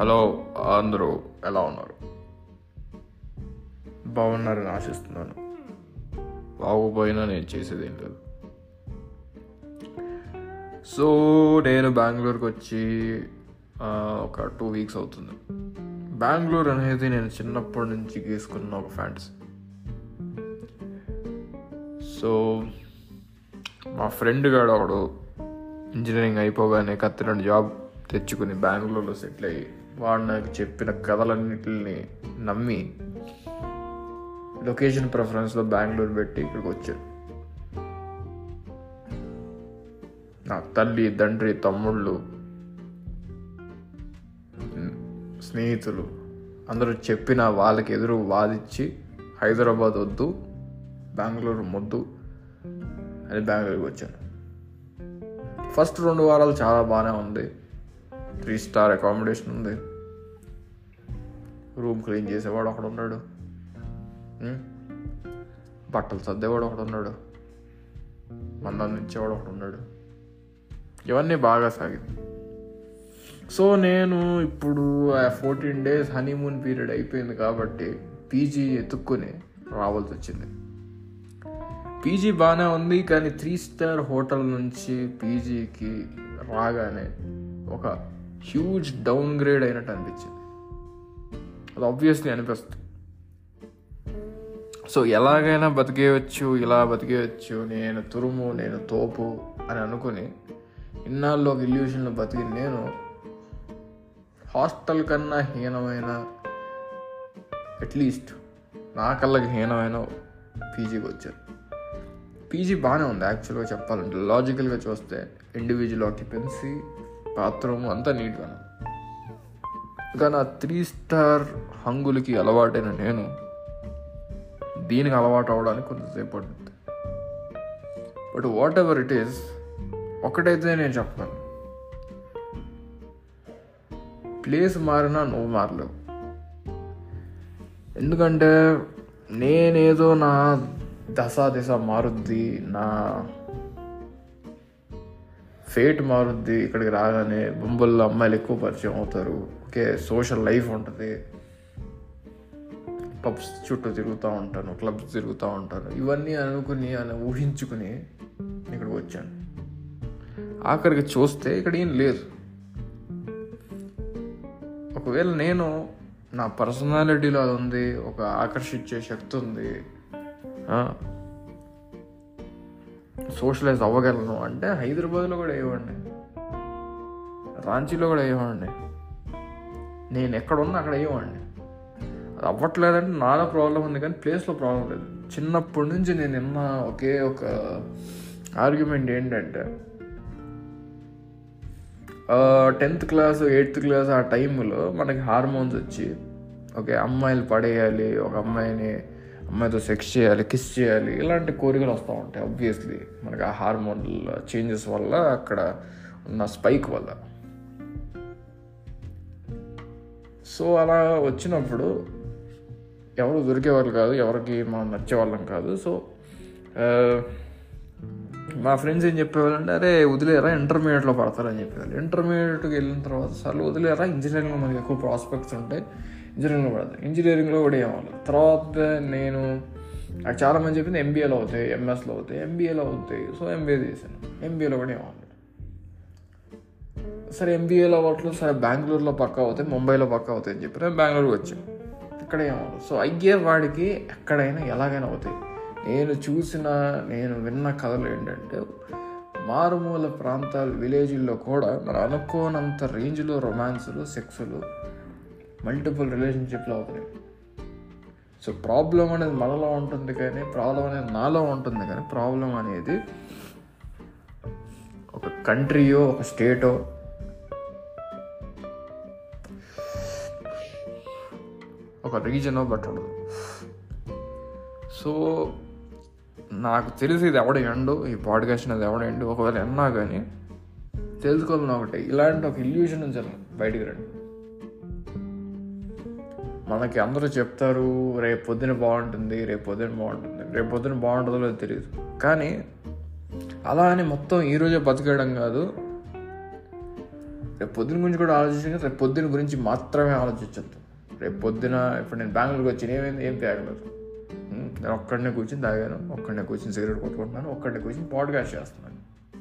hello అందరూ ఎలా ఉన్నారు బాగున్నారని ఆశిస్తున్నాను బాగుపోయినా నేను చేసేది ఏం లేదు సో నేను బెంగళూరుకి వచ్చి ఆ, ఒక టూ వీక్స్ అవుతుంది బెంగళూరు అనేది నేను చిన్నప్పటి నుంచి గీసుకున్న ఒక ఫ్యాంటసీ సో మా ఫ్రెండ్ గాడు ఒకడు ఇంజనీరింగ్ అయిపోగానే కత్తిరండి జాబ్ తెచ్చుకుని బెంగళూరులో సెటిల్ అయ్యి వాడు నాకు చెప్పిన కథలన్నిటిని నమ్మి లొకేషన్ ప్రిఫరెన్స్లో బెంగళూరు పెట్టి ఇక్కడికి వచ్చాను నా తల్లి తండ్రి తమ్ముళ్ళు ఉమ్, స్నేహితులు అందరూ చెప్పిన వాళ్ళకి ఎదురు వాదిచ్చి హైదరాబాద్ వద్దు బెంగళూరు మొద్దు అని బెంగళూరుకి వచ్చాను ఫస్ట్ రెండు వారాలు చాలా బాగానే ఉంది త్రీ స్టార్ అకామిడేషన్ ఉంది రూమ్ క్లీన్ చేసేవాడు ఒకడు ఉన్నాడు ఉమ్, బట్టలు సర్దేవాడు ఒకడు ఉన్నాడు మందాన్ని ఇచ్చేవాడు ఒకడు ఉన్నాడు ఇవన్నీ బాగా సాగింది సో నేను ఇప్పుడు ఆ ఫోర్టీన్ డేస్ హనీమూన్ పీరియడ్ అయిపోయింది కాబట్టి పీజీ ఎత్తుక్కొని రావాల్సి వచ్చింది పీజీ బాగానే ఉంది కానీ త్రీ స్టార్ హోటల్ నుంచి పీజీకి రాగానే ఒక హ్యూజ్ డౌన్ గ్రేడ్ అయినట్టు అనిపించింది అది ఆబ్వియస్లీ అనిపిస్తుంది సో ఎలాగైనా బతికేయచ్చు ఇలా బతికేయచ్చు నేను తురుము నేను తోపు అని అనుకుని ఇన్నాళ్ళు ఒక ఇల్యూషన్లో బతికి నేను హాస్టల్ కన్నా హీనమైన అట్లీస్ట్ నా కళ్ళకి హీనమైన పీజీకి వచ్చాను పీజీ బాగానే ఉంది యాక్చువల్గా చెప్పాలంటే లాజికల్గా చూస్తే ఇండివిజువల్ ఆక్యుపెన్సీ బాత్రూమ్ అంతా నీట్గా ఉంది కానీ ఆ త్రీ స్టార్ హంగులకి అలవాటైన నేను దీనికి అలవాటు అవడానికి కొంతసేపు పడుతుంది but whatever it is ఒకటైతే నేను చెప్పగలను ప్లేస్ మారినా నువ్వు మారలేవు ఎందుకంటే నేనేదో నా దశ దిశ మారుద్ది నా ఫేట్ మారుద్ది ఇక్కడికి రాగానే బొంబల్లో అమ్మాయిలు ఎక్కువ పరిచయం అవుతారు ఓకే సోషల్ లైఫ్ ఉంటుంది పబ్స్ చుట్టూ తిరుగుతూ ఉంటాను క్లబ్స్ తిరుగుతూ ఉంటాను ఇవన్నీ అనుకుని అని ఊహించుకుని ఇక్కడికి వచ్చాను ఆఖరికి చూస్తే ఇక్కడ ఏం లేదు ఒకవేళ నేను నా పర్సనాలిటీలో అది ఉంది ఒక ఆకర్షించే శక్తి ఉంది సోషలైజ్ అవ్వగలను అంటే హైదరాబాద్లో కూడా వేయవండి రాంచీలో కూడా వేయవండి నేను ఎక్కడ ఉన్నా అక్కడ వేయవండి అది అవ్వట్లేదంటే నాలో ప్రాబ్లం ఉంది కానీ ప్లేస్లో ప్రాబ్లం లేదు చిన్నప్పటి నుంచి నేను విన్న ఒకే ఒక ఆర్గ్యుమెంట్ ఏంటంటే టెన్త్ క్లాస్ ఎయిత్ క్లాస్ ఆ టైంలో మనకి హార్మోన్స్ వచ్చి ఓకే అమ్మాయిలు పడేయాలి ఒక అమ్మాయిని అమ్మాయితో సెక్స్ చేయాలి కిస్ చేయాలి ఇలాంటి కోరికలు వస్తూ ఉంటాయి ఆబ్వియస్లీ మనకి ఆ హార్మోన్ చేంజెస్ వల్ల అక్కడ ఉన్న స్పైక్ వల్ల సో అలా వచ్చినప్పుడు ఎవరు దొరికేవాళ్ళు కాదు ఎవరికి మనం నచ్చేవాళ్ళం కాదు సో ఆ, మా ఫ్రెండ్స్ ఏం చెప్పేవాళ్ళు అంటే అరే వదిలేరా ఇంటర్మీడియట్లో పడతారని చెప్పేవాళ్ళు ఇంటర్మీడియట్కి వెళ్ళిన తర్వాత సార్లు వదిలేరా ఇంజనీరింగ్లో మనకి ఎక్కువ ప్రాస్పెక్ట్స్ ఉంటాయి ఇంజనీరింగ్లో పడతారు ఇంజనీరింగ్లో కూడా ఏమవ్వాలి తర్వాత నేను నాకు చాలా మంది చెప్పింది ఎంబీఏలో అవుతాయి ఎంఎస్లో అవుతాయి ఎంబీఏలో అవుతాయి సో ఎంబీఏ చేశాను ఎంబీఏలో కూడా ఏమవ్వాలి సరే ఎంబీఏలో అవ్వట్లేదు సరే బెంగళూరులో పక్క అవుతాయి ముంబైలో పక్క అవుతాయి అని చెప్పి నేను బెంగళూరుకి వచ్చాను ఇక్కడ ఏమవుతుంది సో అయ్యే వాడికి ఎక్కడైనా ఎలాగైనా అవుతాయి నేను చూసిన నేను విన్న కథలు ఏంటంటే మారుమూల ప్రాంతాలు విలేజ్ల్లో కూడా మనం అనుకోనంత రేంజ్లో రొమాన్సులు సెక్సులు మల్టిపుల్ రిలేషన్షిప్లు అవుతున్నాయి సో ప్రాబ్లం అనేది మనలో ఉంటుంది కానీ ప్రాబ్లం అనేది నాలో ఉంటుంది కానీ ప్రాబ్లం అనేది ఒక కంట్రీయో ఒక స్టేటో ఒక రీజన్ బట్ ఉండదు సో నాకు తెలిసి ఇది ఎవడ ఎండు ఈ పాడ్కాస్ట్ అనేది ఎవడ ఎండు ఒకవేళ ఎన్నా కానీ తెలుసుకోవాలని ఒకటి ఇలాంటి ఒక ఇల్యూషన్ నుంచి బయటికి రండి మనకి అందరూ చెప్తారు రేపు పొద్దున బాగుంటుంది రేపు పొద్దున బాగుంటుంది రేపు పొద్దున బాగుంటుందో లేదో తెలియదు కానీ అలా అని మొత్తం ఈరోజే బతికేయడం కాదు రేపు పొద్దున గురించి కూడా ఆలోచించగా రేపు పొద్దున గురించి మాత్రమే ఆలోచించద్దు రేపు పొద్దున ఇప్పుడు నేను బెంగళూరుకి వచ్చి ఏమైంది ఏం తాగలేదు ఉమ్, నేను ఒక్కడనే కూర్చొని తాగాను ఒక్కడనే కూర్చొని సిగరెట్ కొట్టుకుంటున్నాను ఒక్కడనే కూర్చొని పాడ్కాస్ట్ చేస్తున్నాను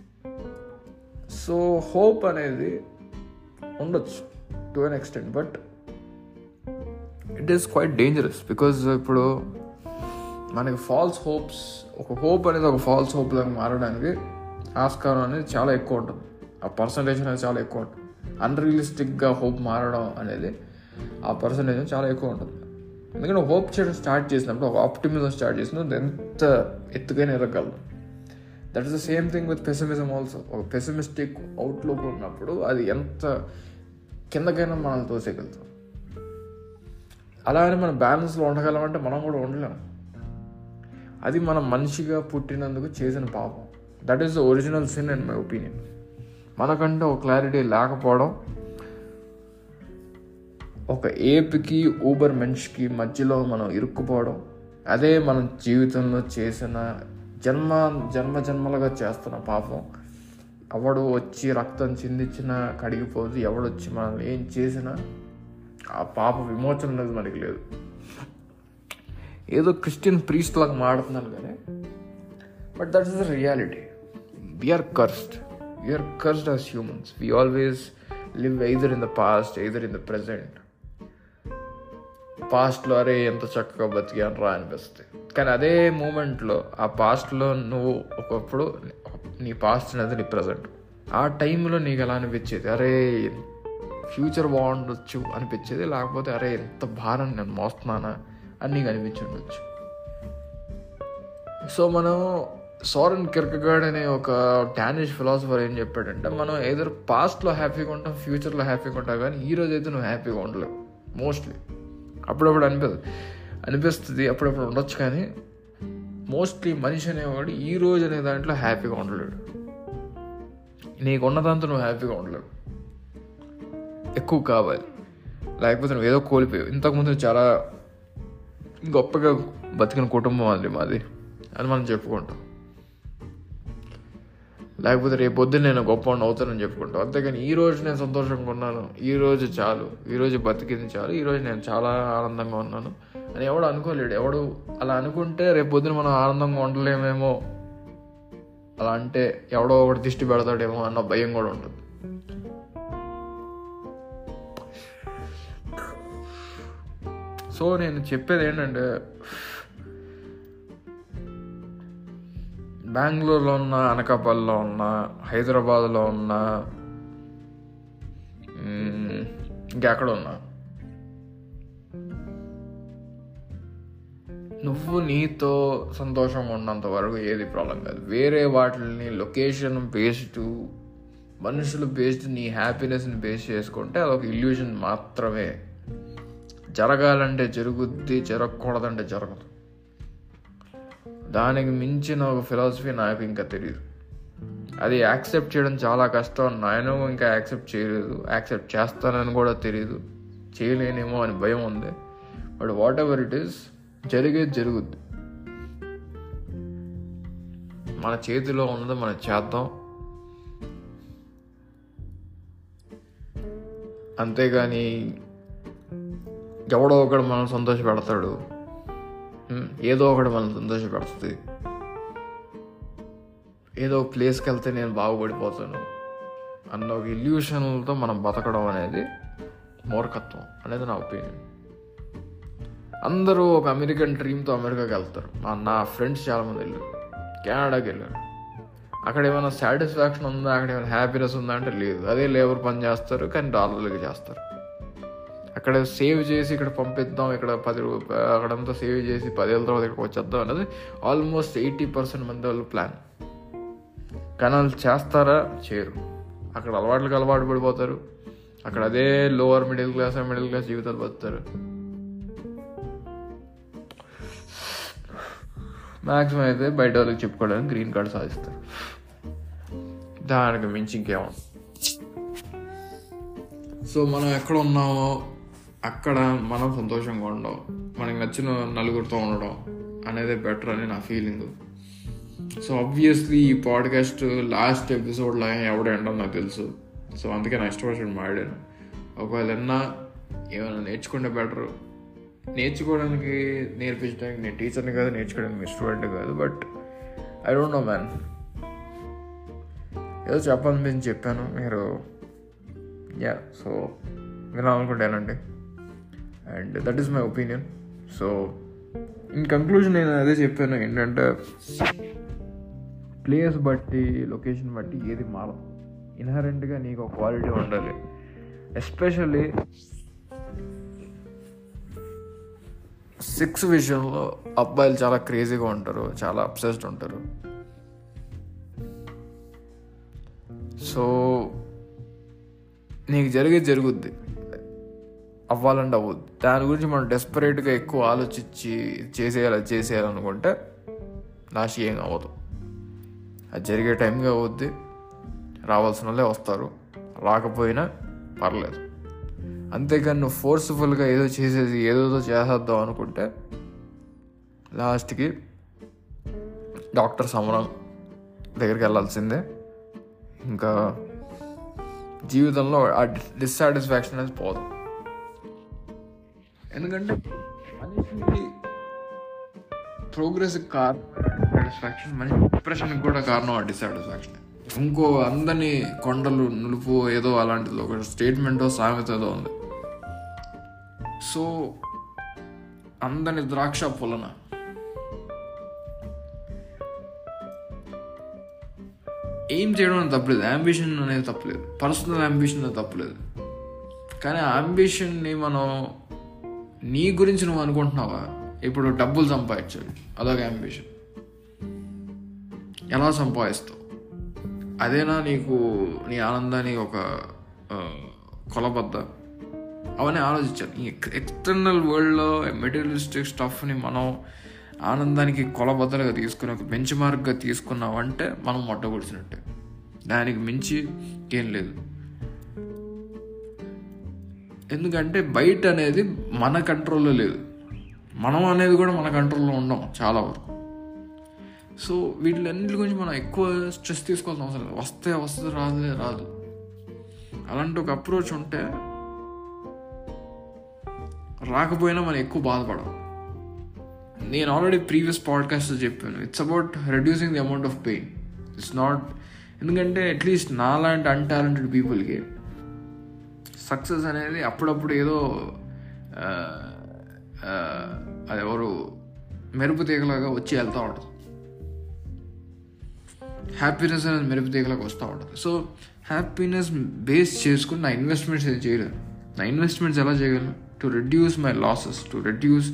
సో హోప్ అనేది ఉండొచ్చు to an extent but it is quite dangerous because ఇప్పుడు మనకి ఫాల్స్ హోప్స్ ఒక హోప్ అనేది ఒక ఫాల్స్ హోప్ లాగా మారడానికి ఆస్కారం అనేది చాలా ఎక్కువ ఉంటుంది ఆ పర్సంటేజ్ అనేది చాలా ఎక్కువ ఉంటుంది అన్రియలిస్టిక్గా హోప్ మారడం అనేది ఆ పర్సంటేజ్ చాలా ఎక్కువ ఉంటుంది ఎందుకంటే హోప్ చేయడం స్టార్ట్ చేసినప్పుడు ఒక ఆప్టిమిజం స్టార్ట్ చేసినప్పుడు ఎంత ఎత్తుకైనా ఎదగలదు that is the same thing with pessimism also ఒక పెసిమిస్టిక్ అవుట్లుక్ ఉన్నప్పుడు అది ఎంత కిందకైనా మనల్ని తోసేయగలుగుతాం అలానే మనం బ్యాలెన్స్లో ఉండగలమంటే మనం కూడా ఉండలేము అది మనం మనిషిగా పుట్టినందుకు చేసిన పాపం that is the original sin and my opinion మనకంటే ఒక క్లారిటీ లేకపోవడం ఒక ఏప్కి ఊబర్ మనిషికి మధ్యలో మనం ఇరుక్కుపోవడం అదే మనం జీవితంలో చేసిన జన్మ జన్మ జన్మలుగా చేస్తున్న పాపం ఎవడు వచ్చి రక్తం చిందించినా కడిగిపోదు ఎవడొచ్చి మనల్ని ఏం చేసినా ఆ పాప విమోచన అనేది మనకి లేదు ఏదో క్రిస్టియన్ ప్రీస్ట్ లాగా మాడుతున్నాను కానీ but that is the reality we are cursed we are cursed as humans we always live either in the past either in the present పాస్ట్లో అరే ఎంత చక్కగా బతికాను రా అనిపిస్తుంది కానీ అదే మూమెంట్లో ఆ పాస్ట్లో నువ్వు ఒకప్పుడు నీ పాస్ట్ అనేది నీ ప్రజెంట్ ఆ టైంలో నీకు ఎలా అనిపించేది అరే ఫ్యూచర్ బాగుండొచ్చు అనిపించేది లేకపోతే అరే ఎంత భారం నేను మోస్తున్నానా అని నీకు అనిపించి ఉండొచ్చు సో మనం సోరన్ కిర్కగాడ్ అనే ఒక డానిష్ ఫిలాసఫర్ ఏం చెప్పాడంటే మనం ఏదో పాస్ట్లో హ్యాపీగా ఉంటాం ఫ్యూచర్లో హ్యాపీగా ఉంటాం కానీ ఈ రోజు అయితే నువ్వు హ్యాపీగా ఉండలేవు మోస్ట్లీ అప్పుడప్పుడు అనిపిస్తుంది అనిపిస్తుంది అప్పుడప్పుడు ఉండొచ్చు కానీ మోస్ట్లీ మనిషి అనేవాడు ఈ రోజు అనే దాంట్లో హ్యాపీగా ఉండలేడు నీకు ఉన్నదంతా నువ్వు హ్యాపీగా ఉండలేవు ఎక్కువ కావాలి లేకపోతే నువ్వు ఏదో కోల్పోయావు ఇంతకుముందు చాలా గొప్పగా బతికిన కుటుంబం అది మాది అని మనం చెప్పుకుంటాం లేకపోతే రేపు పొద్దున్న నేను గొప్ప అవుతానని చెప్పుకుంటాం అంతేగాని ఈ రోజు నేను సంతోషంగా ఉన్నాను ఈ రోజు చాలు ఈ రోజు బతికింది చాలు ఈ రోజు నేను చాలా ఆనందంగా ఉన్నాను అని ఎవడు అనుకోలేడు ఎవడు అలా అనుకుంటే రేపు పొద్దున మనం ఆనందంగా ఉండలేమేమో అలా అంటే ఎవడో ఒకటి దిష్టి పెడతాడేమో అన్న భయం కూడా ఉంటుంది సో నేను చెప్పేది ఏంటంటే బెంగళూరులో ఉన్న అనకాపల్లిలో ఉన్న హైదరాబాద్లో ఉన్న మ్మ్, ఇంకెక్కడ ఉన్నా నువ్వు నీతో సంతోషంగా ఉన్నంత వరకు ఏది ప్రాబ్లం కాదు వేరే వాటిని లొకేషన్ బేస్డ్ మనుషులు బేస్డ్ నీ హ్యాపీనెస్ని బేస్ చేసుకుంటే అదొక ఇల్యూషన్ మాత్రమే జరగాలంటే జరుగుద్ది జరగకూడదంటే జరగదు దానికి మించిన ఒక ఫిలాసఫీ నాకు ఇంకా తెలియదు అది యాక్సెప్ట్ చేయడం చాలా కష్టం నేను ఇంకా యాక్సెప్ట్ చేయలేదు యాక్సెప్ట్ చేస్తానని కూడా తెలియదు చేయలేనేమో అని భయం ఉంది but whatever it is జరిగేది జరుగుద్ది మన చేతిలో ఉన్నది మనం చేద్దాం అంతేగాని ఎవడో ఒకడు మనం సంతోష పెడతాడు ఉమ్, ఏదో ఒకటి మనం సంతోష పెడుతుంది ఏదో ఒక ప్లేస్కి వెళ్తే నేను బాగుపడిపోతాను అన్న ఒక ఇల్యూషన్లతో మనం బతకడం అనేది మూర్ఖత్వం అనేది నా ఒపీనియన్ అందరూ ఒక అమెరికన్ డ్రీమ్తో అమెరికాకి వెళ్తారు నా- నా ఫ్రెండ్స్ చాలామంది వెళ్ళారు కెనడాకి వెళ్ళారు అక్కడ ఏమైనా సాటిస్ఫాక్షన్ ఉందా అక్కడ ఏమైనా హ్యాపీనెస్ ఉందా అంటే లేదు అదే లేబర్ పని చేస్తారు కానీ డాలర్లకి చేస్తారు అక్కడ సేవ్ చేసి ఇక్కడ పంపిద్దాం ఇక్కడ పది రూప అక్కడంతా సేవ్ చేసి పదేళ్ళ తర్వాత ఇక్కడికి వచ్చేద్దాం అనేది ఆల్మోస్ట్ ఎయిటీ పర్సెంట్ మంది వాళ్ళు ప్లాన్ కానీ వాళ్ళు చేస్తారా చేయరు అక్కడ అలవాట్లకు అలవాటు పడిపోతారు అక్కడ అదే lower middle class middle class జీవితాలు బతుకుతారు మ్యాక్సిమం అయితే బయట వాళ్ళకి చెప్పుకోవడానికి గ్రీన్ కార్డ్ సాధిస్తారు దానికి మించి ఇంకేమో సో మనం ఎక్కడ ఉన్నామో అక్కడ మనం సంతోషంగా ఉండడం మనకి నచ్చిన నలుగురితో ఉండడం అనేది బెటర్ అని నా ఫీలింగ్ సో ఆబ్వియస్లీ ఈ పాడ్కాస్ట్ లాస్ట్ ఎపిసోడ్లో ఎవడు ఎండో నాకు తెలుసు సో అందుకే నా ఇష్టపడి మాడాను ఒకవేళ ఏమన్నా ఏమైనా నేర్చుకుంటే బెటర్ నేర్చుకోవడానికి నేర్పించడానికి నేను టీచర్ని కాదు నేర్చుకోవడానికి స్టూడెంట్ కాదు but I don't know man ఏదో చెప్పాలని చెప్పాను మీరు యా సో వినాలనుకుంటానండి and that is my opinion so in conclusion నేను అదే చెప్పాను ఏంటంటే ప్లేస్ బట్టి లొకేషన్ బట్టి ఏది మారదు ఇన్హరెంట్గా నీకు ఒక క్వాలిటీ ఉండాలి ఎస్పెషల్లీ సిక్స్ విషయంలో అబ్బాయిలు చాలా క్రేజీగా ఉంటారు చాలా అప్సెస్డ్ ఉంటారు సో నీకు జరిగేది జరుగుద్ది అవ్వాలంటే అవ్వద్దు దాని గురించి మనం డెస్పరేట్గా ఎక్కువ ఆలోచించి చేసేయాలి అది చేసేయాలనుకుంటే లాస్ట్ ఏం అవ్వదు అది జరిగే టైంగా అవుద్ది రావాల్సిన వాళ్ళే వస్తారు రాకపోయినా పర్లేదు అంతేకాని నువ్వు ఫోర్స్ఫుల్గా ఏదో చేసేసి ఏదోదో చేసేద్దాం అనుకుంటే లాస్ట్కి డాక్టర్ సమరం దగ్గరికి వెళ్ళాల్సిందే ఇంకా జీవితంలో ఆ డిస్సాటిస్ఫాక్షన్ అనేది పోదు ఎందుకంటే మనిషి ప్రోగ్రెస్ కారణం సాటిస్ఫాక్షన్ మనిషి డిప్రెషన్కి కూడా కారణం ఆ డిస్సాటిస్ఫాక్షన్ ఇంకో అందరినీ కొండలు నులుపు ఏదో అలాంటిది ఒక స్టేట్మెంటో సామెత ఏదో ఉంది సో అందని ద్రాక్ష పొలన ఏం చేయడం అనేది తప్పలేదు అంబిషన్ అనేది తప్పలేదు పర్సనల్ అంబిషన్ అనేది తప్పలేదు కానీ ఆ అంబిషన్ని మనం నీ గురించి నువ్వు అనుకుంటున్నావా ఇప్పుడు డబ్బులు సంపాదించాలి అదొక అంబిషన్ ఎలా సంపాదిస్తావు అదేనా నీకు నీ ఆనందానికి ఒక కొలబద్ద అవన్నీ ఆలోచించాలి ఈ ఎక్స్టర్నల్ వరల్డ్లో మెటీరియలిస్టిక్ స్టఫ్ని మనం ఆనందానికి కొలబద్దలుగా తీసుకుని ఒక బెంచ్ మార్క్గా తీసుకున్నామంటే మనం మొట్టగొడిచినట్టే దానికి మించి ఏం లేదు ఎందుకంటే బయట అనేది మన కంట్రోల్లో లేదు మనం అనేది కూడా మన కంట్రోల్లో ఉండం చాలా వరకు సో వీటిలన్నిటి గురించి మనం ఎక్కువ స్ట్రెస్ తీసుకోవాల్సిన అవసరం లేదు వస్తే వస్తుంది రాదులే రాదు అలాంటి ఒక అప్రోచ్ ఉంటే రాకపోయినా మనం ఎక్కువ బాధపడం నేను ఆల్రెడీ ప్రీవియస్ పాడ్కాస్ట్ చెప్పాను it's about reducing the amount of pain it's not ఎందుకంటే అట్లీస్ట్ నాలాంటి అన్టాలెంటెడ్ పీపుల్కి సక్సెస్ అనేది అప్పుడప్పుడు ఏదో అది ఎవరు మెరుపు తీగలాగా వచ్చి వెళ్తూ ఉంటుంది హ్యాపీనెస్ అనేది మెరుపు తీగలాగా వస్తూ ఉంటుంది సో హ్యాపీనెస్ బేస్ చేసుకుని నా ఇన్వెస్ట్మెంట్స్ ఏది చేయలేదు నా ఇన్వెస్ట్మెంట్స్ ఎలా చేయగలను to reduce my losses to reduce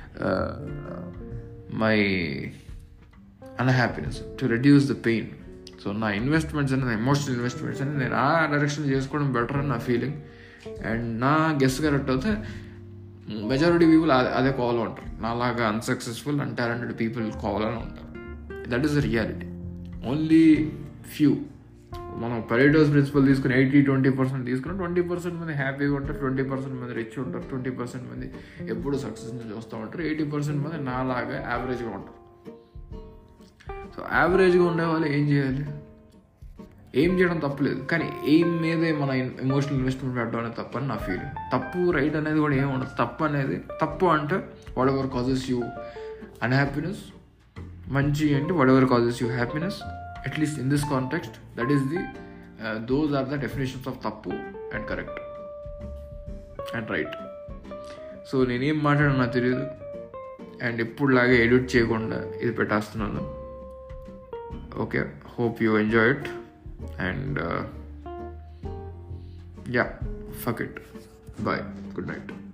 my unhappiness to reduce the pain so నా ఇన్వెస్ట్మెంట్స్ అనేది ఎమోషనల్ ఇన్వెస్ట్మెంట్స్ అనేది నేను ఆ డైరెక్షన్ చేసుకోవడం బెటర్ అని నా ఫీలింగ్ అండ్ నా గెస్ట్ కరెక్ట్ అయితే మెజారిటీ పీపుల్ అదే అదే కావాలో ఉంటారు నాలాగా అన్సక్సెస్ఫుల్ అండ్ టాలెంటెడ్ పీపుల్ కావాలని ఉంటారు that is the reality only few మనం పరేటోస్ ప్రిన్సిపల్ తీసుకుని ఎయిటీ ట్వంటీ పర్సెంట్ తీసుకుని ట్వంటీ పర్సెంట్ మంది హ్యాపీగా ఉంటారు ట్వంటీ పర్సెంట్ మంది రిచ్ ఉంటారు ట్వంటీ పర్సెంట్ మంది ఎప్పుడు సక్సెస్ని చూస్తూ ఉంటారు ఎయిటీ పర్సెంట్ మంది నాలాగా యావరేజ్గా ఉంటారు సో యావరేజ్గా ఉండే వాళ్ళు ఏం చేయాలి ఏం చేయడం తప్పలేదు కానీ ఏం మీదే మన ఎమోషనల్ ఇన్వెస్ట్మెంట్ పెట్టడం అనేది తప్పని నా ఫీలింగ్ తప్పు రైట్ అనేది కూడా ఏమి ఉండదు తప్పు అనేది తప్పు అంటే whatever causes you unhappiness మంచి అంటే whatever causes you happiness at least in this context that is the those are the definitions of తప్పు and correct and right so నేనేం మాట్లాడినా నాకు తెలియదు అండ్ ఎప్పుడులాగే ఎడిట్ చేయకుండా ఇది పెట్టేస్తున్నాను okay hope you enjoy it and uh, yeah fuck it bye good night